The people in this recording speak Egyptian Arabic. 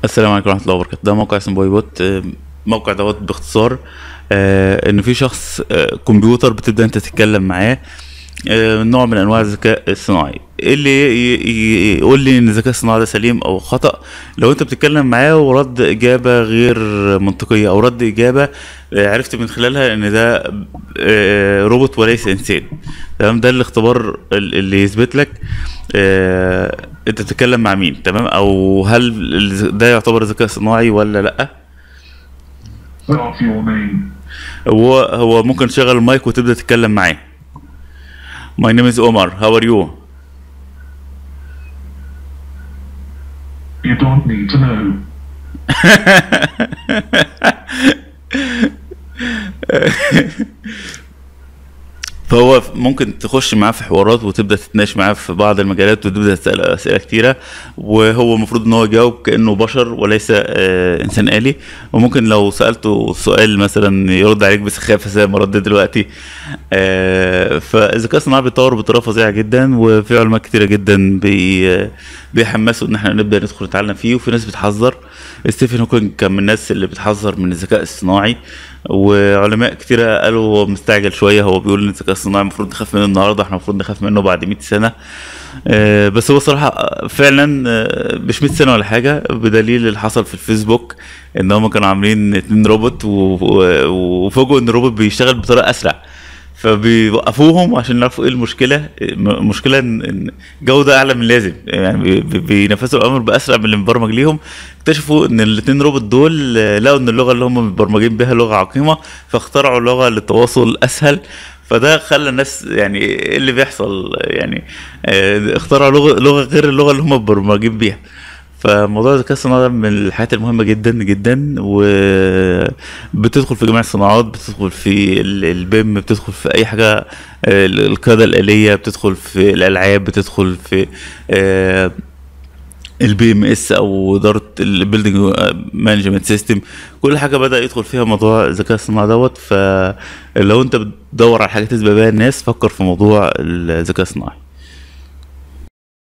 السلام عليكم ورحمة الله وبركاته ده موقع اسمه باي بوت آه، الموقع دوت باختصار آه، ان في شخص آه، كمبيوتر بتبدأ انت تتكلم معاه آه، نوع من انواع الذكاء الصناعي اللي ي- ي- يقول لي ان الذكاء الصناعي ده سليم او خطأ لو انت بتتكلم معاه ورد اجابة غير منطقية او رد اجابة آه، عرفت من خلالها ان ده آه، روبوت وليس انسان تمام ده الاختبار ال- اللي يثبت لك آه، انت بتتكلم مع مين تمام او هل ال- ده يعتبر ذكاء صناعي ولا لا What's your name? هو هو ممكن تشغل المايك وتبدا تتكلم معاه My name is Omar how are you You don't need to know. فهو ممكن تخش معاه في حوارات وتبدا تتناقش معاه في بعض المجالات وتبدا تسال اسئله كتيره وهو المفروض ان هو يجاوب كانه بشر وليس آه انسان آلي وممكن لو سالته سؤال مثلا يرد عليك بسخافه زي ما رد دلوقتي آه فالذكاء الصناعي بيتطور بطريقه فظيعه جدا وفي علماء كتيره جدا بي بيحمسوا ان احنا نبدا ندخل نتعلم فيه وفي ناس بتحذر ستيفن هوكينج كان من الناس اللي بتحذر من الذكاء الصناعي وعلماء كتيرة قالوا هو مستعجل شوية هو بيقول ان الذكاء الصناعي المفروض نخاف منه النهاردة احنا المفروض نخاف منه بعد 100 سنة آه، بس هو صراحة فعلا آه، مش 100 سنة ولا حاجة بدليل اللي حصل في الفيسبوك ان هم كانوا عاملين اتنين روبوت و- و- وفوجئوا ان الروبوت بيشتغل بطريقة اسرع فبيوقفوهم عشان يعرفوا ايه المشكله م- المشكله ان إن جوده اعلى من اللازم يعني بي- بي- بينفذوا الامر باسرع من اللي مبرمج ليهم اكتشفوا ان الاثنين روبوت دول آه، لقوا ان اللغه اللي هم متبرمجين بيها لغه عقيمه فاخترعوا لغه للتواصل اسهل فده خلى الناس يعني ايه اللي بيحصل يعني آه، اخترعوا لغه لغه غير اللغه اللي هم متبرمجين بيها فموضوع الذكاء الصناعي ده من الحاجات المهمة جدا جدا وبتدخل في جميع الصناعات بتدخل في ال- البيم بتدخل في أي حاجة آه، القيادة الآلية بتدخل في الألعاب بتدخل في البي ام اس او اداره البيلدنج مانجمنت سيستم كل حاجه بدا يدخل فيها موضوع الذكاء الصناعي دوت فلو انت بتدور على حاجه تسبق بيها الناس فكر في موضوع الذكاء الصناعي